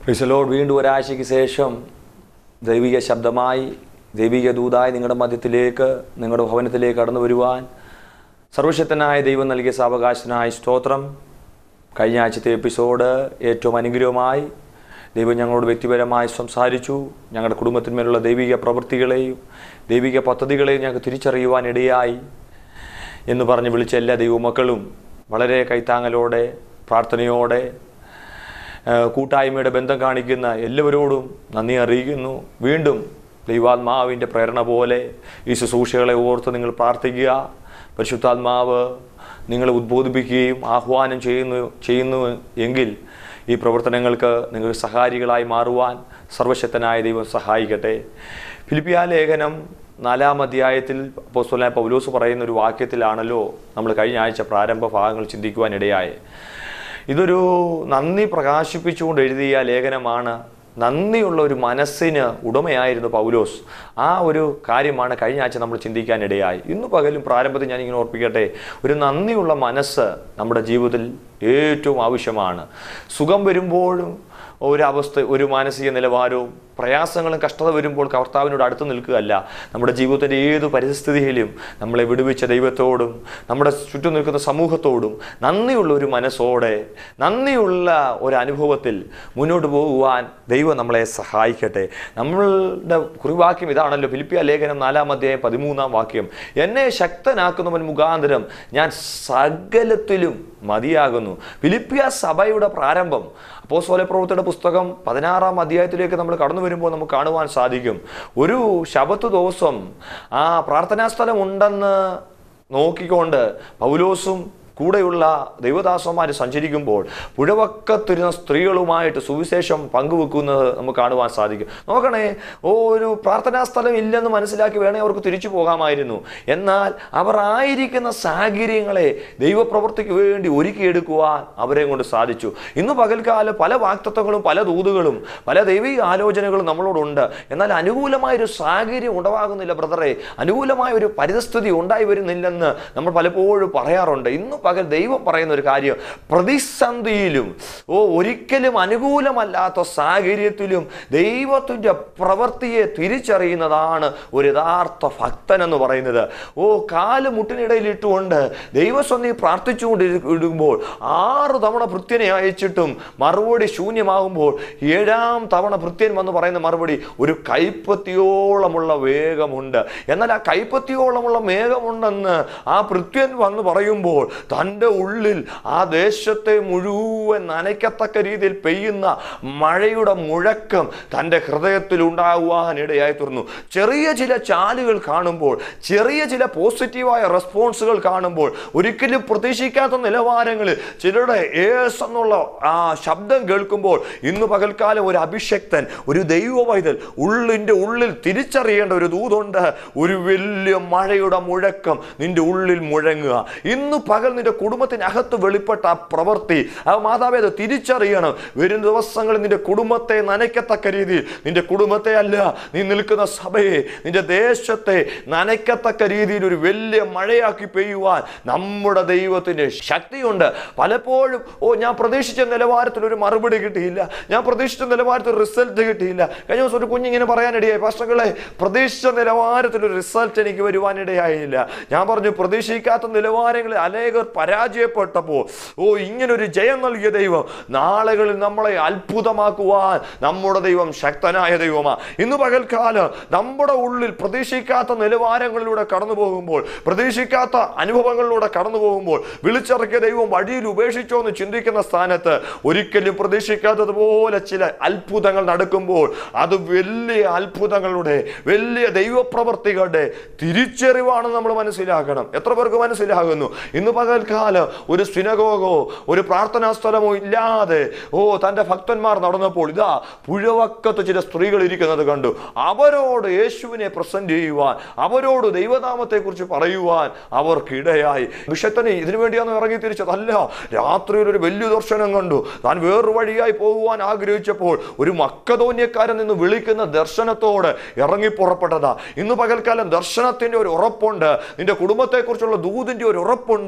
പ്രിസലോഡ് വീണ്ടും ഒരാഴ്ചയ്ക്ക് ശേഷം ദൈവിക ശബ്ദമായി ദൈവിക ദൂതായി നിങ്ങളുടെ മധ്യത്തിലേക്ക് നിങ്ങളുടെ ഭവനത്തിലേക്ക് കടന്നു വരുവാൻ സർവശക്തനായ ദൈവം നൽകിയ സാവകാശനായ സ്തോത്രം കഴിഞ്ഞ ആഴ്ചത്തെ എപ്പിസോഡ് ഏറ്റവും അനുഗ്രഹമായി ദൈവം ഞങ്ങളോട് വ്യക്തിപരമായി സംസാരിച്ചു ഞങ്ങളുടെ കുടുംബത്തിന്മേലുള്ള ദൈവിക പ്രവൃത്തികളെയും ദൈവിക പദ്ധതികളെയും ഞങ്ങൾക്ക് തിരിച്ചറിയുവാൻ ഇടയായി എന്ന് പറഞ്ഞ് വിളിച്ച എല്ലാ ദൈവമക്കളും വളരെ കൈത്താങ്ങലോടെ പ്രാർത്ഥനയോടെ ആ, കൂട്ടായ്മയുടെ ബന്ധം കാണിക്കുന്ന എല്ലാവരോടും നന്ദി അറിയിക്കുന്നു വീണ്ടും ദൈവാത്മാവിൻ്റെ പ്രേരണ പോലെ ഈ ശുശ്രൂഷകളെ ഓർത്ത് നിങ്ങൾ പ്രാർത്ഥിക്കുക പരിശുദ്ധാത്മാവ് നിങ്ങളെ ഉദ്ബോധിപ്പിക്കുകയും ആഹ്വാനം ചെയ്യുന്നു ചെയ്യുന്നു എങ്കിൽ ഈ പ്രവർത്തനങ്ങൾക്ക് നിങ്ങൾ സഹാരികളായി മാറുവാൻ സർവശക്തനായ ദൈവം സഹായിക്കട്ടെ ഫിലിപ്പിയ ലേഖനം നാലാം അധ്യായത്തിൽ അപ്പോസ്തലനായ പൗലോസ് പറയുന്ന ഒരു വാക്യത്തിലാണല്ലോ നമ്മൾ കഴിഞ്ഞ ആഴ്ച പ്രാരംഭ ഭാഗങ്ങൾ ചിന്തിക്കുവാൻ ഇടയായത് ഇതൊരു നന്ദി പ്രകാശിപ്പിച്ചുകൊണ്ട് എഴുതിയ ലേഖനമാണ് നന്ദിയുള്ള ഒരു മനസ്സിന് ഉടമയായിരുന്നു പൗലോസ് ആ ഒരു കാര്യമാണ് കഴിഞ്ഞ ആഴ്ച നമ്മൾ ചിന്തിക്കാനിടയായി ഇന്ന് പകലും പ്രാരംഭത്തിൽ ഞാനിങ്ങനെ ഓർപ്പിക്കട്ടെ ഒരു നന്ദിയുള്ള മനസ്സ് നമ്മുടെ ജീവിതത്തിൽ ഏറ്റവും ആവശ്യമാണ് സുഖം വരുമ്പോഴും ഒരവസ്ഥ ഒരു മാനസിക നിലവാരവും പ്രയാസങ്ങളും കഷ്ടത വരുമ്പോൾ കർത്താവിനോട് അടുത്ത് നിൽക്കുകയല്ല നമ്മുടെ ജീവിതത്തിൻ്റെ ഏത് പരിസ്ഥിതിയിലും നമ്മളെ വിടുവിച്ച ദൈവത്തോടും നമ്മുടെ ചുറ്റും നിൽക്കുന്ന സമൂഹത്തോടും നന്ദിയുള്ള ഒരു മനസ്സോടെ നന്ദിയുള്ള ഒരു അനുഭവത്തിൽ മുന്നോട്ട് പോകുവാൻ ദൈവം നമ്മളെ സഹായിക്കട്ടെ നമ്മളുടെ കുറിവാക്യം ഇതാണല്ലോ ഫിലിപ്പിയ ലേഖനം നാലാം അധ്യായം പതിമൂന്നാം വാക്യം എന്നെ ശക്തനാക്കുന്നവൻ മുഖാന്തരം ഞാൻ സകലത്തിലും മതിയാകുന്നു ഫിലിപ്പിയ സഭയുടെ പ്രാരംഭം അപ്പോസ്തല പ്രവൃത്തിയുടെ പുസ്തകം പതിനാറാം അധ്യായത്തിലേക്ക് നമ്മൾ കടന്നു വരുമ്പോൾ നമുക്ക് കാണുവാൻ സാധിക്കും ഒരു ശബത്ത് ദിവസം ആ പ്രാർത്ഥനാ സ്ഥലം ഉണ്ടെന്ന് നോക്കിക്കൊണ്ട് പൗലോസും കൂടെയുള്ള ദൈവദാസന്മാർ സഞ്ചരിക്കുമ്പോൾ പുഴവക്കത്തിരുന്ന സ്ത്രീകളുമായിട്ട് സുവിശേഷം പങ്കുവെക്കുന്നത് നമുക്ക് കാണുവാൻ സാധിക്കും നോക്കണേ ഓ ഒരു പ്രാർത്ഥനാ സ്ഥലം ഇല്ലെന്ന് മനസ്സിലാക്കി വേണേ അവർക്ക് തിരിച്ചു പോകാമായിരുന്നു എന്നാൽ അവർ ആയിരിക്കുന്ന സാഹചര്യങ്ങളെ ദൈവപ്രവൃത്തിക്ക് വേണ്ടി ഒരുക്കിയെടുക്കുവാൻ അവരെ കൊണ്ട് സാധിച്ചു ഇന്ന് പകൽക്കാലം പല വാക്തത്വങ്ങളും പല ദൂതുകളും പല ദൈവിക ആലോചനകളും നമ്മളോടുണ്ട് എന്നാൽ അനുകൂലമായൊരു സാഹചര്യം ഉണ്ടാകുന്നില്ല ബ്രദറെ അനുകൂലമായ ഒരു പരിസ്ഥിതി ഉണ്ടായി വരുന്നില്ലെന്ന് നമ്മൾ പലപ്പോഴും പറയാറുണ്ട് ഇന്ന് പകൽ ദൈവം പറയുന്ന ഒരു കാര്യം പ്രതിസന്ധിയിലും ഓ ഒരിക്കലും അനുകൂലമല്ലാത്ത സാഹചര്യത്തിലും ദൈവത്തിൻ്റെ പ്രവൃത്തിയെ തിരിച്ചറിയുന്നതാണ് ഒരു യഥാർത്ഥ ഭക്തൻ എന്ന് പറയുന്നത് ഓ കാല് മുട്ടിനിടയിൽ ഇട്ടുകൊണ്ട് ദൈവസ്വന്നി പ്രാർത്ഥിച്ചുകൊണ്ട് ഇടുമ്പോൾ ആറ് തവണ ഭൃത്യനെ അയച്ചിട്ടും മറുപടി ശൂന്യമാകുമ്പോൾ ഏഴാം തവണ ഭൃത്യൻ വന്ന് പറയുന്ന മറുപടി ഒരു കൈപ്പത്തിയോളമുള്ള വേഗമുണ്ട് എന്നാൽ ആ കൈപ്പത്തിയോളമുള്ള മേഘമുണ്ടെന്ന് ആ ഭൃത്യൻ വന്ന് പറയുമ്പോൾ തൻ്റെ ഉള്ളിൽ ആ ദേശത്തെ മുഴുവൻ നനയ്ക്കത്തക്ക രീതിയിൽ പെയ്യുന്ന മഴയുടെ മുഴക്കം തൻ്റെ ഹൃദയത്തിൽ ഉണ്ടാകുവാൻ ഇടയായി തീർന്നു ചെറിയ ചില ചാലുകൾ കാണുമ്പോൾ ചെറിയ ചില പോസിറ്റീവായ റെസ്പോൺസുകൾ കാണുമ്പോൾ ഒരിക്കലും പ്രതീക്ഷിക്കാത്ത നിലവാരങ്ങളിൽ ചിലരുടെ ഏസ് എന്നുള്ള ആ ശബ്ദം കേൾക്കുമ്പോൾ ഇന്ന് പകൽക്കാലം ഒരു അഭിഷക്തൻ ഒരു ദൈവ പൈതൽ ഉള്ളിൻ്റെ ഉള്ളിൽ തിരിച്ചറിയേണ്ട ഒരു ദൂതുണ്ട് ഒരു വലിയ മഴയുടെ മുഴക്കം നിന്റെ ഉള്ളിൽ മുഴങ്ങുക ഇന്ന് പകൽ നിന്റെ കുടുംബത്തിനകത്ത് വെളിപ്പെട്ട ആ പ്രവൃത്തി ആ മാതാവേ അത് തിരിച്ചറിയണം വരും ദിവസങ്ങളിൽ നിന്റെ കുടുംബത്തെ നനയ്ക്കത്തക്ക രീതിയിൽ നിന്റെ കുടുംബത്തെ അല്ല നീ നിൽക്കുന്ന സഭയെ നിന്റെ ദേശത്തെ നനയ്ക്കത്തക്ക രീതിയിൽ ഒരു വലിയ മഴയാക്കി പെയ്യുവാൻ നമ്മുടെ ദൈവത്തിന് ശക്തിയുണ്ട് പലപ്പോഴും ഓ ഞാൻ പ്രതീക്ഷിച്ച നിലവാരത്തിൽ ഒരു മറുപടി കിട്ടിയില്ല ഞാൻ പ്രതീക്ഷിച്ച നിലവാരത്തിൽ റിസൾട്ട് കിട്ടിയില്ല കഴിഞ്ഞ ദിവസം ഒരു കുഞ്ഞിങ്ങനെ പറയാനിടയായി പാസ്റ്റങ്ങളെ പ്രതീക്ഷിച്ച നിലവാരത്തിൽ ഒരു റിസൾട്ട് എനിക്ക് വരുവാനിടയായില്ല ഞാൻ പറഞ്ഞു പ്രതീക്ഷിക്കാത്ത നിലവാരങ്ങളിൽ അനേകർ പരാജയപ്പെട്ടപ്പോൾ ഓ ഇങ്ങനൊരു ജയം നൽകിയ ദൈവം നാളുകളിൽ നമ്മളെ അത്ഭുതമാക്കുവാൻ നമ്മുടെ ദൈവം ശക്തനായ ദൈവമാ ഇന്ന് പകൽക്കാലം നമ്മുടെ ഉള്ളിൽ പ്രതീക്ഷിക്കാത്ത നിലവാരങ്ങളിലൂടെ കടന്നു പോകുമ്പോൾ പ്രതീക്ഷിക്കാത്ത അനുഭവങ്ങളിലൂടെ കടന്നു പോകുമ്പോൾ വിളിച്ചിറക്കിയ ദൈവം വഴിയിൽ ഉപേക്ഷിച്ചോ എന്ന് ചിന്തിക്കുന്ന സ്ഥാനത്ത് ഒരിക്കലും പ്രതീക്ഷിക്കാത്തതുപോലെ ചില അത്ഭുതങ്ങൾ നടക്കുമ്പോൾ അത് വലിയ അത്ഭുതങ്ങളുടെ വലിയ ദൈവപ്രവർത്തികളുടെ തിരിച്ചറിവാണെന്ന് നമ്മൾ മനസ്സിലാക്കണം എത്ര പേർക്ക് മനസ്സിലാകുന്നു ഇന്ന് പകൽക്കാലം ഒരു സിനഗോഗോ ഒരു പ്രാർത്ഥനാ സ്ഥലമോ ഇല്ലാതെ ഓ തൻ്റെ ഭക്തന്മാർ നടന്നപ്പോൾ ഇതാ പുഴവക്കത്ത് ചില സ്ത്രീകൾ ഇരിക്കുന്നത് കണ്ടു അവരോട് യേശുവിനെ പ്രസന്റ് ചെയ്യുവാൻ അവരോട് ദൈവനാമത്തെക്കുറിച്ച് പറയുവാൻ അവർക്കിടയായി ബിഷത്തനെ ഇതിനു വേണ്ടിയാണ് ഇറങ്ങി തിരിച്ചതല്ല രാത്രിയിൽ ഒരു വലിയ ദർശനം കണ്ടു താൻ വേറൊരു വഴിയായി പോകുവാൻ ആഗ്രഹിച്ചപ്പോൾ ഒരു മക്കതോന്യക്കാരൻ നിന്ന് വിളിക്കുന്ന ദർശനത്തോട് ഇറങ്ങി പുറപ്പെട്ടതാ ഇന്ന് പകൽക്കാലം ദർശനത്തിന്റെ ഒരു ഉറപ്പുണ്ട് നിന്റെ കുടുംബത്തെക്കുറിച്ചുള്ള ദൂതിന്റെ ഒരു ഉറപ്പുണ്ട്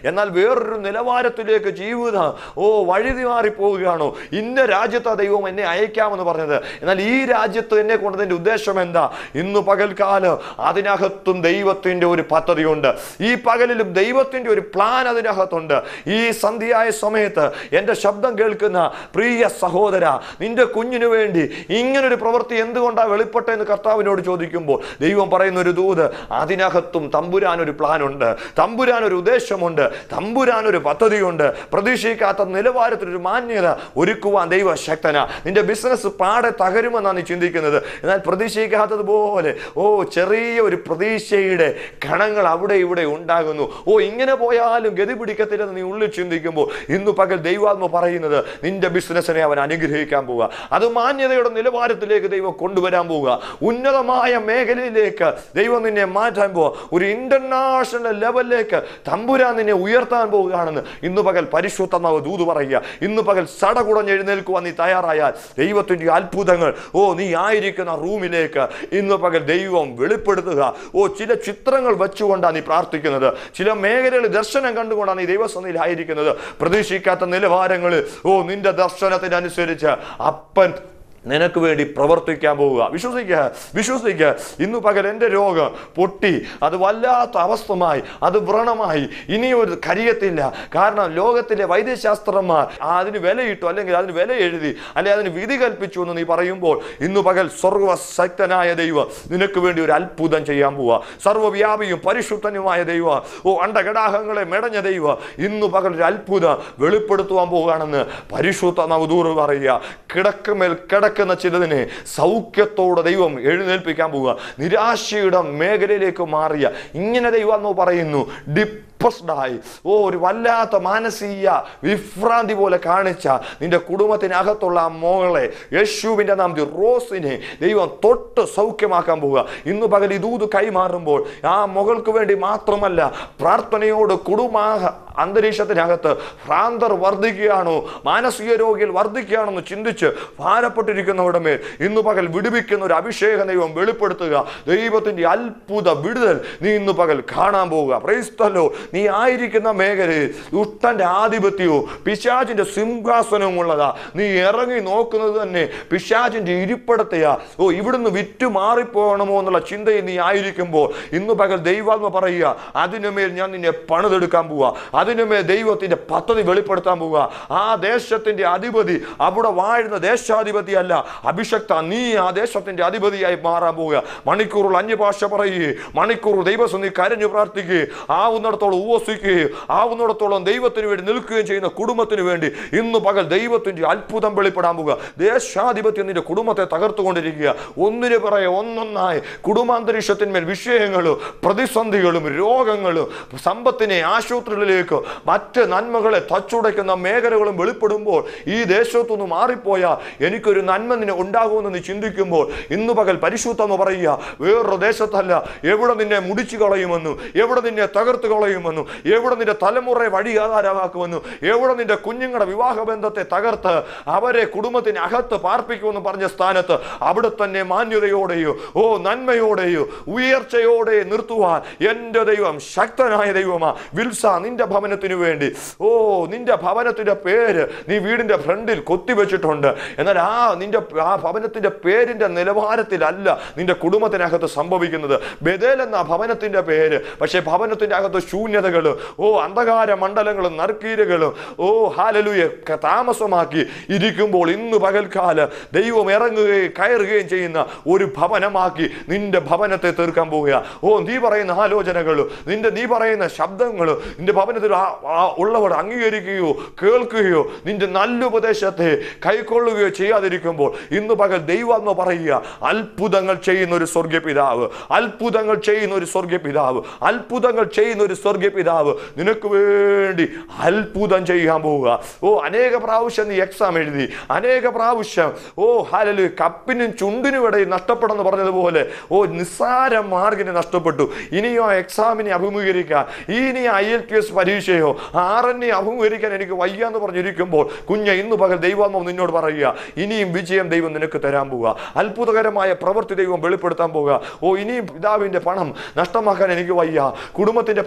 എന്നാൽ വേറൊരു നിലവാരത്തിലേക്ക് ജീവിതം ഓ വഴുതി മാറി പോവുകയാണോ ഇന്ന രാജ്യത്തെ ദൈവം എന്നെ അയക്കാമെന്ന് പറഞ്ഞത് എന്നാൽ ഈ രാജ്യത്ത് എന്നെ കൊണ്ടതിന്റെ ഉദ്ദേശം എന്താ ഇന്ന് പകൽക്കാലം അതിനകത്തും ദൈവത്തിന്റെ ഒരു പദ്ധതിയുണ്ട് ഈ പകലിലും ദൈവത്തിന്റെ ഒരു പ്ലാൻ അതിനകത്തുണ്ട് ഈ സന്ധ്യയായ സമയത്ത് എൻ്റെ ശബ്ദം കേൾക്കുന്ന പ്രിയ സഹോദര നിന്റെ കുഞ്ഞിനു വേണ്ടി ഇങ്ങനൊരു പ്രവൃത്തി എന്തുകൊണ്ടാണ് വെളിപ്പെട്ടെന്ന് കർത്താവിനോട് ചോദിക്കുമ്പോൾ ദൈവം പറയുന്ന ഒരു ദൂത് അതിനകത്തും തമ്പുരാൻ ഒരു പ്ലാൻ ഉണ്ട് തമ്പുരാൻ ഒരു ഉദ്ദേശമുണ്ട് തമ്പുരാൻ ഒരു പദ്ധതിയുണ്ട് പ്രതീക്ഷിക്കാത്ത നിലവാരത്തിൽ ഒരു മാന്യത ഒരുക്കുവാൻ ദൈവ ശക്തന നിന്റെ ബിസിനസ് പാടെ തകരുമെന്നാണ് നീ ചിന്തിക്കുന്നത് എന്നാൽ പ്രതീക്ഷിക്കാത്തതുപോലെ ഓ ചെറിയ ഒരു പ്രതീക്ഷയുടെ കണങ്ങൾ അവിടെ ഇവിടെ ഉണ്ടാകുന്നു ഓ ഇങ്ങനെ പോയാലും ഗതി പിടിക്കത്തില്ലെന്ന് നീ ഉള്ളിൽ ചിന്തിക്കുമ്പോൾ ഇന്ന് പകൽ ദൈവാത്മ പറയുന്നത് നിന്റെ ബിസിനസ്സിനെ അവൻ അനുഗ്രഹിക്കാൻ പോവുക അത് മാന്യതയുടെ നിലവാരത്തിലേക്ക് ദൈവം കൊണ്ടുവരാൻ പോവുക ഉന്നതമായ മേഖലയിലേക്ക് ദൈവം നിന്നെ മാറ്റാൻ പോവുക ഒരു ഇന്റർനാഷണൽ ലെവലിലേക്ക് തമ്പുരാൻ നിന്നെ ഉയർത്താൻ പോവുകയാണെന്ന് ഇന്ന് പകൽ പരിശുദ്ധമാവ് ദൂത് പറയുക ഇന്ന് പകൽ സടകുടഞ്ഞ് എഴുന്നേൽക്കുവാൻ നീ തയ്യാറായാൽ ദൈവത്തിന്റെ അത്ഭുതങ്ങൾ ഓ നീ ആയിരിക്കുന്ന റൂമിലേക്ക് ഇന്ന് പകൽ ദൈവം വെളിപ്പെടുത്തുക ഓ ചില ചിത്രങ്ങൾ വെച്ചുകൊണ്ടാണ് നീ പ്രാർത്ഥിക്കുന്നത് ചില മേഖലകളിൽ ദർശനം കണ്ടുകൊണ്ടാണ് നീ ദൈവസന്നിധിയിൽ ആയിരിക്കുന്നത് പ്രതീക്ഷിക്കാത്ത നിലവാരങ്ങളിൽ ഓ നിന്റെ ദർശനത്തിനനുസരിച്ച് അപ്പൻ നിനക്ക് വേണ്ടി പ്രവർത്തിക്കാൻ പോവുക വിശ്വസിക്കുക വിശ്വസിക്കുക ഇന്ന് പകൽ എൻ്റെ രോഗം പൊട്ടി അത് വല്ലാത്ത അവസ്ഥമായി അത് വ്രണമായി ഇനി ഒരു കരിയത്തില്ല കാരണം ലോകത്തിലെ വൈദ്യശാസ്ത്രന്മാർ ആ അതിന് വിലയിട്ടു അല്ലെങ്കിൽ അതിന് വില എഴുതി അല്ലെങ്കിൽ അതിന് വിധി കൽപ്പിച്ചു എന്ന് നീ പറയുമ്പോൾ ഇന്ന് പകൽ സർവശക്തനായ ദൈവം നിനക്ക് വേണ്ടി ഒരു അത്ഭുതം ചെയ്യാൻ പോവുക സർവ്വവ്യാപിയും പരിശുദ്ധനുമായ ദൈവം ഓ അണ്ടകടാഹങ്ങളെ മെടഞ്ഞ ദൈവം ഇന്ന് പകൽ ഒരു അത്ഭുതം വെളിപ്പെടുത്തുവാൻ പോവുകയാണെന്ന് പരിശുദ്ധ നവദൂർ പറയുക കിടക്കുമേൽ കിടക്കുന്ന ചിലതിനെ സൗഖ്യത്തോടെ ദൈവം എഴുന്നേൽപ്പിക്കാൻ പോവുക നിരാശയുടെ മേഖലയിലേക്ക് മാറിയ ഇങ്ങനെ ദൈവം എന്ന് പറയുന്നു ഡിപ് ഡിപ്രസ്ഡായി ഓ ഒരു വല്ലാത്ത മാനസിക വിഭ്രാന്തി പോലെ കാണിച്ച നിന്റെ കുടുംബത്തിനകത്തുള്ള ആ മോളെ യേശുവിൻ്റെ നാമത്തിൽ റോസിനെ ദൈവം തൊട്ട് സൗഖ്യമാക്കാൻ പോവുക ഇന്ന് പകൽ ഇതൂത് കൈമാറുമ്പോൾ ആ മകൾക്ക് വേണ്ടി മാത്രമല്ല പ്രാർത്ഥനയോട് കുടുംബ അന്തരീക്ഷത്തിനകത്ത് ഭ്രാന്തർ വർദ്ധിക്കുകയാണോ മാനസിക രോഗികൾ വർദ്ധിക്കുകയാണെന്ന് ചിന്തിച്ച് ഭാരപ്പെട്ടിരിക്കുന്നവരുടെ മേൽ ഇന്ന് പകൽ വിടുവിക്കുന്ന ഒരു അഭിഷേക ദൈവം വെളിപ്പെടുത്തുക ദൈവത്തിന്റെ അത്ഭുത വിടുതൽ നീ ഇന്ന് പകൽ കാണാൻ പോവുക പ്രൈസ്തല്ലോ നീ ആയിരിക്കുന്ന മേഖലയിൽ ദുഷ്ടന്റെ ആധിപത്യവും പിശാചിന്റെ സിംഹാസനവും ഉള്ളതാ നീ ഇറങ്ങി നോക്കുന്നത് തന്നെ പിശാചിന്റെ ഇരിപ്പിടത്തെയാ ഓ ഇവിടുന്ന് വിറ്റു മാറിപ്പോകണമോ എന്നുള്ള ചിന്തയിൽ നീ ആയിരിക്കുമ്പോൾ ഇന്ന് പകൽ ദൈവാത്മ പറയുക അതിനുമേൽ ഞാൻ നിന്നെ പണിതെടുക്കാൻ പോവുക അതിനുമേൽ ദൈവത്തിന്റെ പദ്ധതി വെളിപ്പെടുത്താൻ പോവുക ആ ദേശത്തിന്റെ അധിപതി അവിടെ വാഴുന്ന ദേശാധിപതി അല്ല അഭിഷക്ത നീ ആ ദേശത്തിന്റെ അധിപതിയായി മാറാൻ പോവുക മണിക്കൂറുകൾ അന്യഭാഷ പറയുകയും മണിക്കൂർ ദൈവസന്ധി കരഞ്ഞു പ്രാർത്ഥിക്കുകയും ആവുന്നിടത്തോളം ഉപവസിക്കുകയും ആവുന്നിടത്തോളം ദൈവത്തിന് വേണ്ടി നിൽക്കുകയും ചെയ്യുന്ന കുടുംബത്തിന് വേണ്ടി ഇന്ന് പകൽ ദൈവത്തിന്റെ അത്ഭുതം വെളിപ്പെടാൻ പോവുക ദേശാധിപത്യം നിന്റെ കുടുംബത്തെ തകർത്തുകൊണ്ടിരിക്കുക ഒന്നിനു പറയെ ഒന്നൊന്നായി കുടുംബാന്തരീക്ഷത്തിന്മേൽ വിഷയങ്ങളും പ്രതിസന്ധികളും രോഗങ്ങളും സമ്പത്തിനെ ആശുപത്രികളിലേക്ക് മറ്റ് നന്മകളെ തച്ചുടയ്ക്കുന്ന മേഖലകളും വെളിപ്പെടുമ്പോൾ ഈ ദേശത്തുനിന്ന് മാറിപ്പോയാൽ എനിക്കൊരു നന്മ നിന്നെ ഉണ്ടാകുമെന്ന് നീ ചിന്തിക്കുമ്പോൾ ഇന്ന് പകൽ പരിശുദ്ധമ പറയുക വേറൊരു ദേശത്തല്ല എവിടെ നിന്നെ മുടിച്ചു കളയുമെന്നും എവിടെ നിന്നെ തകർത്ത് കളയുമെന്നും എവിടെ നിന്റെ തലമുറയെ വഴിയാധാരമാക്കുമെന്നും എവിടെ നിന്റെ കുഞ്ഞുങ്ങളുടെ വിവാഹ ബന്ധത്തെ തകർത്ത് അവരെ കുടുംബത്തിന് അകത്ത് പാർപ്പിക്കുമെന്ന് പറഞ്ഞ സ്ഥാനത്ത് അവിടെ തന്നെ മാന്യതയോടെയോ ഓ നന്മയോടെയോ ഉയർച്ചയോടെ നിർത്തുവാൻ എൻ്റെ ദൈവം ശക്തനായ ദൈവമാ വിൽസ നിന്റെ ഭവനത്തിനു വേണ്ടി ഓ നിന്റെ ഭവനത്തിന്റെ പേര് നീ വീടിന്റെ ഫ്രണ്ടിൽ കൊത്തിവെച്ചിട്ടുണ്ട് എന്നാൽ ആ നിന്റെ ആ ഭവനത്തിന്റെ പേരിന്റെ നിലവാരത്തിലല്ല നിന്റെ കുടുംബത്തിനകത്ത് സംഭവിക്കുന്നത് ബദൽ എന്ന ഭവനത്തിന്റെ പേര് പക്ഷേ ഭവനത്തിന്റെ അകത്ത് ശൂന്യതകൾ ഓ അന്ധകാര മണ്ഡലങ്ങളും നർക്കീരകളും ഓ ഹാലലുയെ താമസമാക്കി ഇരിക്കുമ്പോൾ ഇന്ന് പകൽക്കാല ദൈവം ഇറങ്ങുകയും കയറുകയും ചെയ്യുന്ന ഒരു ഭവനമാക്കി നിന്റെ ഭവനത്തെ തീർക്കാൻ പോവുക ഓ നീ പറയുന്ന ആലോചനകളും നിന്റെ നീ പറയുന്ന ശബ്ദങ്ങളും നിന്റെ ഭവനത്തിൽ ആ- ആ ഉള്ളവർ അംഗീകരിക്കുകയോ കേൾക്കുകയോ നിന്റെ നല്ല ഉപദേശത്തെ കൈക്കൊള്ളുകയോ ചെയ്യാതിരിക്കുമ്പോൾ ഇന്ന് പകൽ ദൈവാത്മ പറയുക അത്ഭുതങ്ങൾ ചെയ്യുന്ന ഒരു സ്വർഗീയ പിതാവ് അത്ഭുതങ്ങൾ ചെയ്യുന്ന ഒരു സ്വർഗീയ പിതാവ് അത്ഭുതങ്ങൾ ചെയ്യുന്ന ഒരു സ്വർഗീയ പിതാവ് നിനക്ക് വേണ്ടി അത്ഭുതം ചെയ്യാൻ പോവുക ഓ അനേക പ്രാവശ്യം നീ എക്സാം എഴുതി അനേക പ്രാവശ്യം ഓ ഹാലല് കപ്പിനും ചുണ്ടിനും ഇടയിൽ നഷ്ടപ്പെടുന്നു പറഞ്ഞതുപോലെ ഓ നിസ്സാര മാർഗിന് നഷ്ടപ്പെട്ടു ഇനിയോ ആ എക്സാമിനെ അഭിമുഖീകരിക്കാൻ ഇനി ഐ എൽ ടി എസ് പരീക്ഷയോ ആർ എൻ എ അഭിമുഖീകരിക്കാൻ എനിക്ക് വയ്യാന്ന് പറഞ്ഞിരിക്കുമ്പോൾ കുഞ്ഞ ഇന്ന് പകൽ ദൈവാത്മം നിന്നോട് പറയുക ഇനിയും വിജയം ദൈവം നിനക്ക് തരാൻ പോവുക അത്ഭുതകരമായ പ്രവൃത്തി ദൈവം വെളിപ്പെടുത്താൻ പോവുക ഓ ഇനിയും പിതാവിന്റെ പണം നഷ്ടമാക്കാൻ എനിക്ക് വയ്യ കുടുംബത്തിന്റെ പൈസ നഷ്ട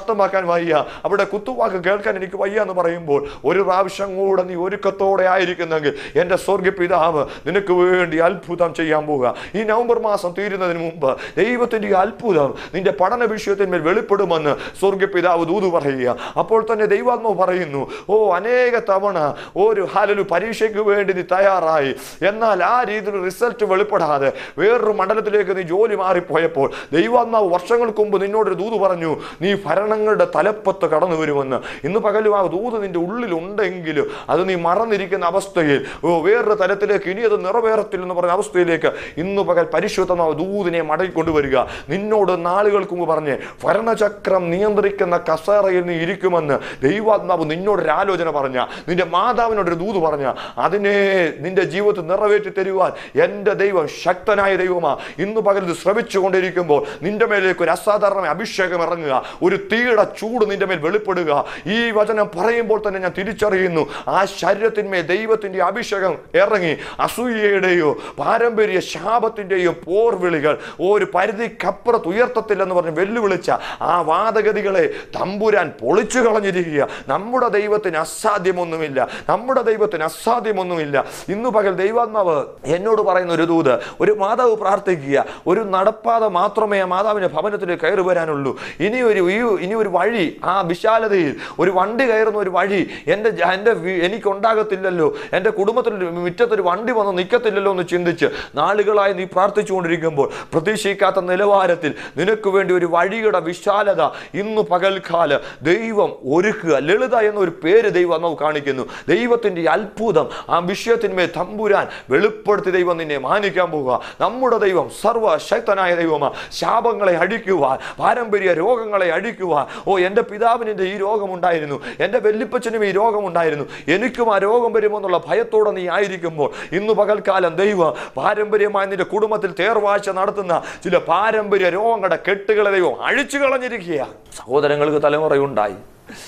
അർത്ഥമാക്കാൻ വയ്യ അവിടെ കുത്തുവാക്ക് കേൾക്കാൻ എനിക്ക് വയ്യ എന്ന് പറയുമ്പോൾ ഒരു പ്രാവശ്യം കൂടെ നീ ഒരുക്കത്തോടെ ആയിരിക്കുന്നെങ്കിൽ എൻ്റെ സ്വർഗ പിതാവ് നിനക്ക് വേണ്ടി അത്ഭുതം ചെയ്യാൻ പോവുക ഈ നവംബർ മാസം തീരുന്നതിന് മുമ്പ് ദൈവത്തിൻ്റെ ഈ അത്ഭുതം നിന്റെ പഠന വിഷയത്തിന്മേൽ വെളിപ്പെടുമെന്ന് സ്വർഗ പിതാവ് ദൂത് പറയുക അപ്പോൾ തന്നെ ദൈവാത്മാവ് പറയുന്നു ഓ അനേക തവണ ഒരു ഹാലൊരു പരീക്ഷയ്ക്ക് വേണ്ടി നീ തയ്യാറായി എന്നാൽ ആ രീതിയിൽ റിസൾട്ട് വെളിപ്പെടാതെ വേറൊരു മണ്ഡലത്തിലേക്ക് നീ ജോലി മാറിപ്പോയപ്പോൾ ദൈവാത്മാവ് വർഷങ്ങൾക്ക് മുമ്പ് നിന്നോടൊരു ദൂത് പറഞ്ഞു നീ ഭരണങ്ങളുടെ തലപ്പത്ത് കടന്നു വരുമെന്ന് ഇന്ന് പകലും ആ ദൂത് നിന്റെ ഉള്ളിലുണ്ടെങ്കിലും അത് നീ മറന്നിരിക്കുന്ന അവസ്ഥയിൽ ഓ വേറൊരു തലത്തിലേക്ക് ഇനി അത് നിറവേറത്തില്ലെന്ന് പറഞ്ഞ അവസ്ഥയിലേക്ക് ഇന്ന് പകൽ പരിശുദ്ധമാവ് ദൂതിനെ മടക്കി കൊണ്ടുവരിക നിന്നോട് നാളുകൾക്ക് മുമ്പ് പറഞ്ഞ് ഭരണചക്രം നിയന്ത്രിക്കുന്ന കസേറയിൽ നീ ഇരിക്കുമെന്ന് ദൈവാത്മാവ് നിന്നോടൊരു ആലോചന പറഞ്ഞ നിന്റെ മാതാവിനോടൊരു ദൂത് പറഞ്ഞ അതിനെ നിന്റെ ജീവിതത്തിൽ നിറവേറ്റി തരുവാൻ എൻ്റെ ദൈവം ശക്തനായ ദൈവമാ ഇന്ന് പകൽ ഇത് ശ്രമിച്ചുകൊണ്ടിരിക്കുമ്പോൾ നിന്റെ മേലേക്ക് ഒരു അസാധാരണമായ അഭിഷേകം ഇറങ്ങുക ഒരു തീയുടെ ചൂട് നിന്റെ മേൽ വെളിപ്പെടുക ഈ വചനം പറയുമ്പോൾ തന്നെ ഞാൻ തിരിച്ചറിയുന്നു ആ ശരീരത്തിന്മേൽ ദൈവത്തിന്റെ അഭിഷേകം ഇറങ്ങി അസൂയയുടെയോ പാരമ്പര്യ ശാപത്തിന്റെയോ പോർവിളികൾ ഒരു പരിധിക്കപ്പുറത്ത് ഉയർത്തത്തില്ലെന്ന് പറഞ്ഞ് വെല്ലുവിളിച്ച ആ വാദഗതികളെ തമ്പുരാൻ പൊളിച്ചു കളഞ്ഞിരിക്കുക നമ്മുടെ ദൈവത്തിന് അസാധ്യമൊന്നുമില്ല നമ്മുടെ ദൈവത്തിന് അസാധ്യമൊന്നുമില്ല ഇന്ന് പകൽ ദൈവാത്മാവ് എന്നോട് പറയുന്ന ഒരു ദൂത് ഒരു മാതാവ് പ്രാർത്ഥിക്കുക ഒരു നടപ്പാത മാത്രമേ ആ മാതാവിന്റെ ഭവനത്തിലേക്ക് കയറി വരാനുള്ളൂ ഇനി ഒരു ഈ- ഇനി ഒരു വഴി ആ വിശാലതയിൽ ഒരു വണ്ടി കയറുന്ന ഒരു വഴി എൻ്റെ ജ- എൻ്റെ വീ- എനിക്കുണ്ടാകത്തില്ലല്ലോ എൻ്റെ കുടുംബത്തിൽ മുറ്റത്തൊരു വണ്ടി വന്ന് നിൽക്കത്തില്ലല്ലോ എന്ന് ചിന്തിച്ച് നാളുകളായി നീ പ്രാർത്ഥിച്ചുകൊണ്ടിരിക്കുമ്പോൾ പ്രതീക്ഷിക്കാത്ത നിലവാരത്തിൽ നിനക്ക് വേണ്ടി ഒരു വഴിയുടെ വിശാലത ഇന്ന് പകൽക്കാല ദൈവം ഒരുക്കുക ലളിത എന്നൊരു പേര് ദൈവം നമുക്ക് കാണിക്കുന്നു ദൈവത്തിൻ്റെ ഈ അത്ഭുതം ആ വിഷയത്തിന്മേൽ തമ്പുരാൻ വെളിപ്പെടുത്തി ദൈവം നിന്നെ മാനിക്കാൻ പോവുക നമ്മുടെ ദൈവം സർവശക്തനായ ദൈവമാ ശാപങ്ങളെ അടിക്കുവാൻ പാരമ്പര്യ രോഗങ്ങളെ അടിക്കുവാൻ ഓ എൻ്റെ പിതാവിന് ഈ രോഗമുണ്ടായിരുന്നു എൻ്റെ വെല്ലിപ്പച്ചനും ഈ രോഗമുണ്ടായിരുന്നു എനിക്കും ആ രോഗം വരുമോ എന്നുള്ള ഭയത്തോടെ നീ ആയിരിക്കുമ്പോൾ ഇന്ന് പകൽക്കാലം ദൈവം പാരമ്പര്യമായി നിന്റെ കുടുംബത്തിൽ തേർവാഴ്ച നടത്തുന്ന ചില പാരമ്പര്യ രോഗങ്ങളുടെ കെട്ടുകളെ ദൈവം അഴിച്ചു കളഞ്ഞിരിക്കുക സഹോദരങ്ങൾക്ക് തലമുറയുണ്ടായി